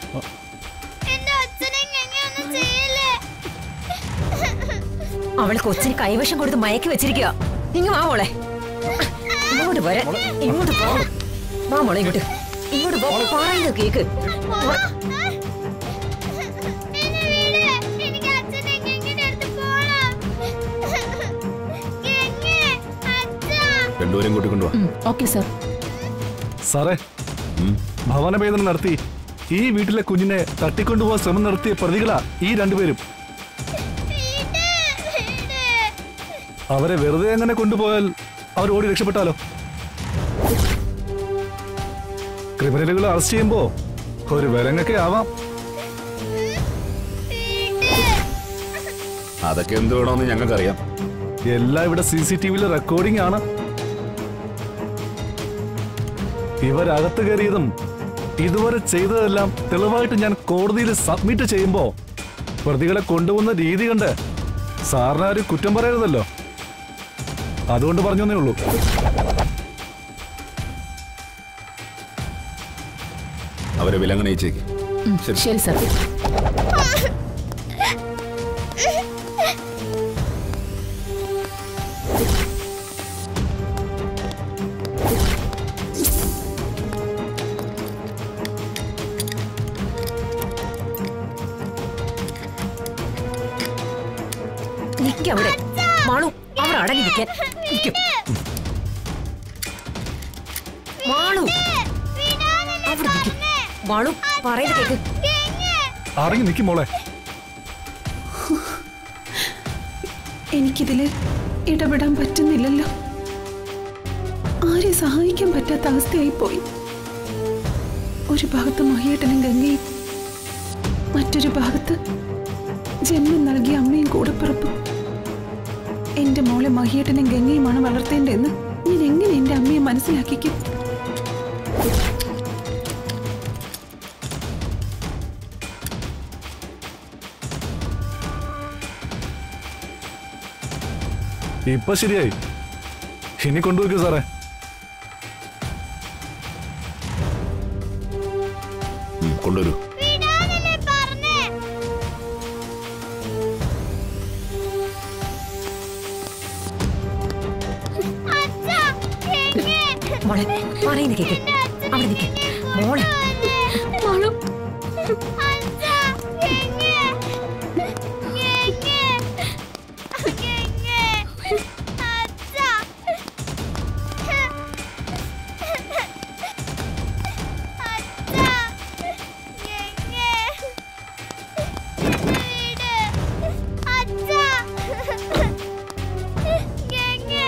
എന്റെ അച്ഛനെ ഒന്നും ചെയ്യല്ലേ അവള് കൊച്ചിന് കൈവശം കൊടുത്ത് മയക്കി വെച്ചിരിക്കുക ഇങ്ങ് വാ മോളെ ഇങ്ങോട്ട് വരെ ഇങ്ങോട്ട് പോ വാ മോളെ ഇങ്ങോട്ട് ഇങ്ങോട്ട് പോ പറയുന്നത് കേക്ക് എന്നെ വീട് എനിക്ക് അച്ഛനെ ഗംഗയുടെ അടുത്ത് പോണം ഗംഗേ അച്ഛാ രണ്ടുപേരും കൂട്ടിക്കൊണ്ടുവാ ഓക്കെ സർ സാറേ ഭവനഭേദനം നടത്തി ഈ വീട്ടിലെ കുഞ്ഞിനെ തട്ടിക്കൊണ്ടുപോകാൻ ശ്രമം നടത്തിയ പ്രതികളാ ഈ രണ്ടുപേരും വീട് വീട് അവരെ വെറുതെ അങ്ങനെ കൊണ്ടുപോയാൽ അവർ ഓടി രക്ഷപ്പെട്ടാലോ ക്രിമിനലുകൾ അറസ്റ്റ് ചെയ്യുമ്പോ ഒരു വിലങ്ങൊക്കെ ആവാം അതൊക്കെ എന്ത് വേണമെന്ന് ഞങ്ങൾക്കറിയാം എല്ലാം ഇവിടെ സി സി ടി വിയിലെ റെക്കോർഡിംഗ് ആണ് ഇവരകത്ത് കയറിയതും ഇതുവരെ ചെയ്തതെല്ലാം തെളിവായിട്ട് ഞാൻ കോടതിയിൽ സബ്മിറ്റ് ചെയ്യുമ്പോ പ്രതികളെ കൊണ്ടുപോകുന്ന രീതി കണ്ട് സാറിന് ആരും കുറ്റം പറയരുതല്ലോ അതുകൊണ്ട് പറഞ്ഞേ ഉള്ളൂ അവരെ വിലങ്ങണയിച്ചേക്ക് ശരി ശരി സർ നിക്കവിടെ മാളു അവിടെ അടങ്ങി നിൽക്കാൻ നിൽക്കും മാളു അവിടെ നിൽക്കും മാളു പറയുന്നത് കേക്ക് അറങ്ങി നിൽക്കും മോളെ എനിക്കിതില് ഇടപെടാൻ പറ്റുന്നില്ലല്ലോ ആരെ സഹായിക്കാൻ പറ്റാത്ത അവസ്ഥയായി പോയി ഒരു ഭാഗത്ത് മഹിയേട്ടനും ഗംഗയും മറ്റൊരു ഭാഗത്ത് ജന്മം നൽകിയ അമ്മയും കൂടപ്പിറപ്പും എന്റെ മോളെ മഹിയേട്ടനും ഗംഗയുമാണ് വളർത്തേണ്ടതെന്ന് ഞാൻ എങ്ങനെ എന്റെ അമ്മയെ മനസ്സിലാക്കിക്കും ഇപ്പൊ ശരിയായി ഇനി കൊണ്ടുപോയിക്കോ സാറേ ഉം, കൊണ്ടുവരൂ വിടാനല്ലേ പറഞ്ഞേ അച്ഛാ ഗംഗേ മോളെ പറയുന്നത് കേക്ക് അവിടെ നിൽക്ക് മോളെ മാളു അച്ഛാ ഗംഗേ ഗംഗേ ഗംഗേ അച്ഛാ അച്ഛാ ഗംഗേ വീട് അച്ഛാ ഗംഗേ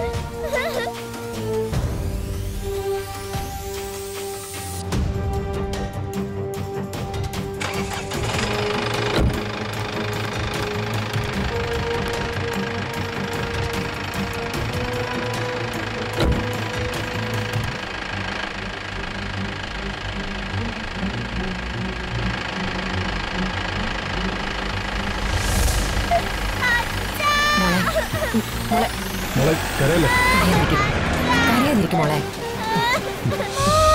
മോളെ മോളെ മോളെ കരയല്ലേ കരയാതിരിക്കും കരയാതിരിക്കും മോളെ ആ